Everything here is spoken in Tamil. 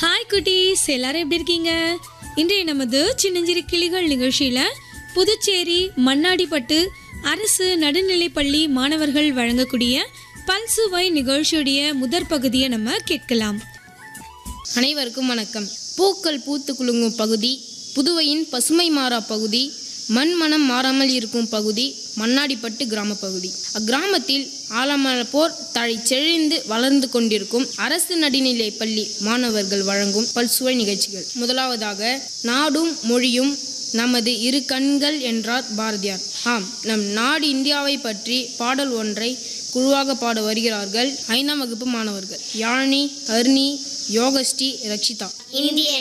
ஹாய் குட்டீஸ் எல்லாரும் எப்படி இருக்கீங்க இன்றைய நமது சின்னஞ்சிறு கிளிகள் நிகழ்ச்சியில புதுச்சேரி மண்ணாடிப்பட்டு அரசு நடுநிலைப்பள்ளி மாணவர்கள் வழங்கக்கூடிய பல்சுவை நிகழ்ச்சியுடைய முதற் பகுதியை நம்ம கேட்கலாம் அனைவருக்கும் வணக்கம் பூக்கள் பூத்து குலுங்கும் பகுதி புதுவையின் பசுமை மாறா பகுதி மண் மனம் மாறாமல் இருக்கும் பகுதி மண்ணாடிப்பட்டு கிராம பகுதி அக்கிராமத்தில் ஆலமரப்போர் தழை செழிந்து வளர்ந்து கொண்டிருக்கும் அரசு நடுநிலை பள்ளி மாணவர்கள் வழங்கும் பல்சுவை நிகழ்ச்சிகள் முதலாவதாக நாடும் மொழியும் நமது இரு கண்கள் என்றார் பாரதியார் ஆம் நம் நாடு இந்தியாவை பற்றி பாடல் ஒன்றை குழுவாக பாட வருகிறார்கள் ஐந்தாம் வகுப்பு மாணவர்கள் யாழினி அருணி யோகஸ்ரீ ரக்ஷிதா இந்திய